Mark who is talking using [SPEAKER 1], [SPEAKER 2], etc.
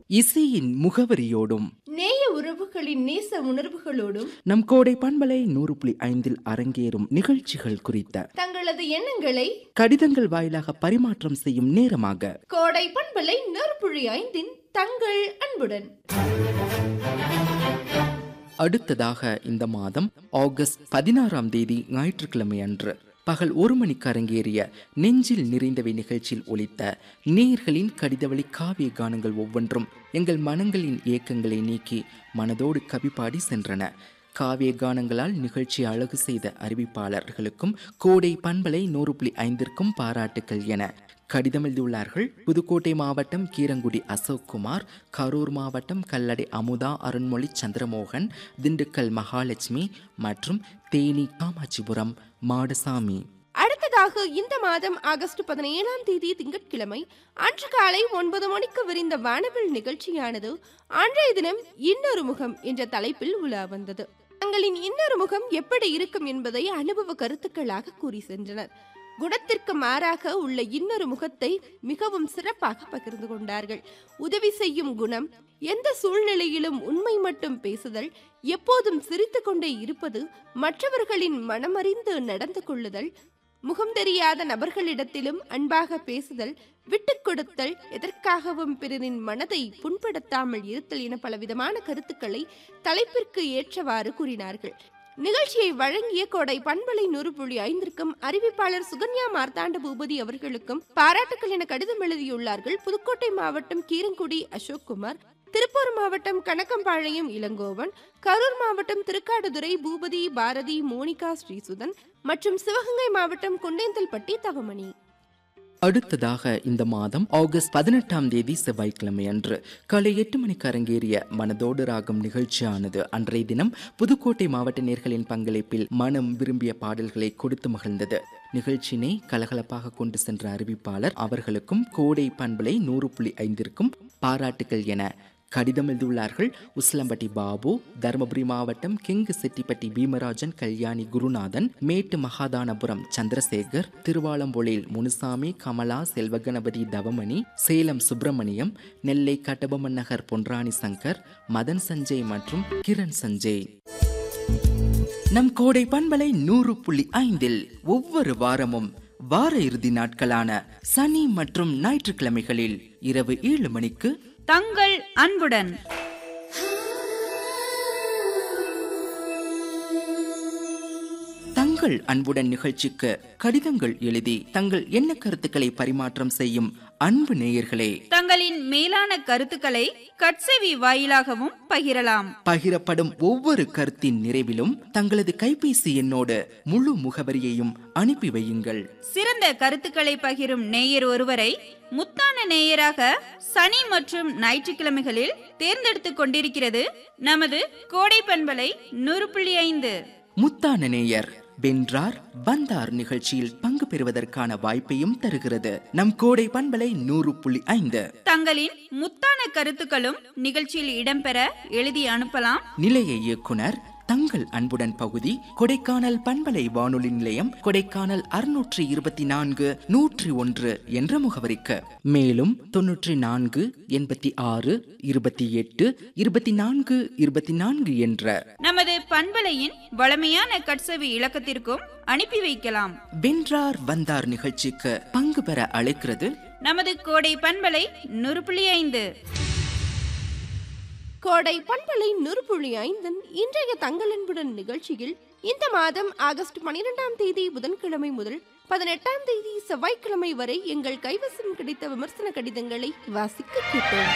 [SPEAKER 1] இசையின் முகவரியோடும்
[SPEAKER 2] நேய உறவுகளின் நேச உணர்வுகளோடும்
[SPEAKER 1] நம் கோடை பண்பலை நூறு புள்ளி ஐந்தில் அரங்கேறும் நிகழ்ச்சிகள் குறித்த
[SPEAKER 2] தங்களது எண்ணங்களை
[SPEAKER 1] கடிதங்கள் வாயிலாக பரிமாற்றம் செய்யும் நேரமாக
[SPEAKER 2] கோடை பண்பலை நெருப்புழி ஐந்தின் தங்கள் அன்புடன்
[SPEAKER 1] அடுத்ததாக இந்த மாதம் ஆகஸ்ட் பதினாறாம் தேதி ஞாயிற்றுக்கிழமை அன்று பகல் ஒரு மணிக்கு அரங்கேறிய நெஞ்சில் நிறைந்தவை நிகழ்ச்சியில் ஒலித்த நேயர்களின் கடிதவழி காவிய கானங்கள் ஒவ்வொன்றும் எங்கள் மனங்களின் ஏக்கங்களை நீக்கி மனதோடு கவிப்பாடி சென்றன காவிய கானங்களால் நிகழ்ச்சி அழகு செய்த அறிவிப்பாளர்களுக்கும் கோடை பண்பலை நூறு புள்ளி ஐந்திற்கும் பாராட்டுக்கள் என கடிதம் எழுதியுள்ளார்கள் புதுக்கோட்டை மாவட்டம் கீரங்குடி அசோக்குமார் கரூர் மாவட்டம் கல்லடை அமுதா அருண்மொழி சந்திரமோகன் திண்டுக்கல் மகாலட்சுமி மற்றும் தேனி காமாட்சிபுரம் மாடசாமி
[SPEAKER 2] அடுத்ததாக இந்த மாதம் ஆகஸ்ட் பதினேழாம் தேதி திங்கட்கிழமை அன்று காலை ஒன்பது மணிக்கு விரிந்த வானவில் நிகழ்ச்சியானது அன்றைய தினம் இன்னொரு முகம் என்ற தலைப்பில் உலா வந்தது தங்களின் இன்னொரு முகம் எப்படி இருக்கும் என்பதை அனுபவ கருத்துக்களாக கூறி சென்றனர் குணத்திற்கு மாறாக உள்ள இன்னொரு முகத்தை மிகவும் சிறப்பாக பகிர்ந்து கொண்டார்கள் உதவி செய்யும் குணம் எந்த சூழ்நிலையிலும் உண்மை மட்டும் பேசுதல் எப்போதும் சிரித்து கொண்டே இருப்பது மற்றவர்களின் மனமறிந்து நடந்து கொள்ளுதல் முகம் தெரியாத நபர்களிடத்திலும் அன்பாக பேசுதல் விட்டுக் கொடுத்தல் எதற்காகவும் பிறரின் மனதை புண்படுத்தாமல் இருத்தல் என பலவிதமான கருத்துக்களை தலைப்பிற்கு ஏற்றவாறு கூறினார்கள் நிகழ்ச்சியை வழங்கிய கோடை பண்பலை நூறு புள்ளி ஐந்திற்கும் அறிவிப்பாளர் சுகன்யா மார்த்தாண்ட பூபதி அவர்களுக்கும் பாராட்டுக்கள் என கடிதம் எழுதியுள்ளார்கள் புதுக்கோட்டை மாவட்டம் கீரங்குடி அசோக்குமார் திருப்பூர் மாவட்டம் கணக்கம்பாளையம் இளங்கோவன் கரூர் மாவட்டம் திருக்காடுதுறை பூபதி பாரதி மோனிகா ஸ்ரீசுதன் மற்றும் சிவகங்கை மாவட்டம் குண்டேந்தல்பட்டி தவமணி
[SPEAKER 1] அடுத்ததாக இந்த மாதம் ஆகஸ்ட் பதினெட்டாம் தேதி செவ்வாய்க்கிழமை அன்று காலை எட்டு மணிக்கு அரங்கேறிய மனதோடு ராகம் நிகழ்ச்சியானது அன்றைய தினம் புதுக்கோட்டை மாவட்ட நேர்களின் பங்களிப்பில் மனம் விரும்பிய பாடல்களை கொடுத்து மகிழ்ந்தது நிகழ்ச்சியினை கலகலப்பாக கொண்டு சென்ற அறிவிப்பாளர் அவர்களுக்கும் கோடை பண்பலை நூறு புள்ளி ஐந்திற்கும் பாராட்டுகள் என கடிதம் எழுதியுள்ளார்கள் உஸ்லம்பட்டி பாபு தருமபுரி மாவட்டம் கிங்கு செட்டிப்பட்டி பீமராஜன் கல்யாணி குருநாதன் மேட்டு மகாதானபுரம் சந்திரசேகர் திருவாலம்பொழில் முனுசாமி கமலா செல்வகணபதி தவமணி சேலம் சுப்பிரமணியம் நெல்லை கட்டபொம்மன் நகர் பொன்ராணி சங்கர் மதன் சஞ்சய் மற்றும் கிரண் சஞ்சய் நம் கோடை பண்பலை நூறு புள்ளி ஐந்தில் ஒவ்வொரு வாரமும் வார இறுதி நாட்களான சனி மற்றும் ஞாயிற்றுக்கிழமைகளில் இரவு ஏழு மணிக்கு
[SPEAKER 3] தங்கள் அன்புடன்
[SPEAKER 1] தங்கள் அன்புடன் நிகழ்ச்சிக்கு கடிதங்கள் எழுதி தங்கள் எண்ண கருத்துக்களை பரிமாற்றம் செய்யும் அன்பு நேயர்களே
[SPEAKER 3] தங்களின் மேலான கருத்துக்களை கட்செவி வாயிலாகவும் பகிரலாம்
[SPEAKER 1] பகிரப்படும் ஒவ்வொரு கருத்தின் நிறைவிலும் தங்களது கைபேசி எண்ணோடு முழு முகவரியையும் அனுப்பி வையுங்கள்
[SPEAKER 3] சிறந்த கருத்துக்களை பகிரும் நேயர் ஒருவரை முத்தான நேயராக சனி மற்றும் ஞாயிற்றுக்கிழமைகளில் தேர்ந்தெடுத்துக் கொண்டிருக்கிறது நமது கோடை பண்பலை நூறு புள்ளி ஐந்து
[SPEAKER 1] முத்தான நேயர் வென்றார் வந்தார் நிகழ்ச்சியில் பங்கு பெறுவதற்கான வாய்ப்பையும் தருகிறது நம் கோடை பண்பலை நூறு புள்ளி ஐந்து
[SPEAKER 3] தங்களின் முத்தான கருத்துக்களும் நிகழ்ச்சியில் இடம்பெற எழுதி அனுப்பலாம்
[SPEAKER 1] நிலைய இயக்குனர் தங்கள் அன்புடன் பகுதி கொடைக்கானல் பண்பலை வானொலி நிலையம் கொடைக்கானல் அறுநூற்றி இருபத்தி நான்கு நூற்றி ஒன்று என்ற முகவரிக்கு மேலும் தொன்னூற்றி நான்கு எண்பத்தி ஆறு இருபத்தி எட்டு இருபத்தி நான்கு இருபத்தி நான்கு என்ற
[SPEAKER 3] நமது பண்பலையின் வளமையான கட்செவி இலக்கத்திற்கும் அனுப்பி வைக்கலாம்
[SPEAKER 1] வென்றார் வந்தார் நிகழ்ச்சிக்கு பங்கு பெற அழைக்கிறது
[SPEAKER 3] நமது கோடை பண்பலை நூறு புள்ளி ஐந்து
[SPEAKER 2] கோடை பண்பலை நுறுப்புள்ளி ஐந்தன் இன்றைய தங்கள் அன்புடன் நிகழ்ச்சியில் இந்த மாதம் ஆகஸ்ட் பனிரெண்டாம் தேதி புதன்கிழமை முதல் பதினெட்டாம் தேதி செவ்வாய்க்கிழமை வரை எங்கள் கைவசம் கிடைத்த விமர்சன கடிதங்களை வாசிக்க கேட்டோம்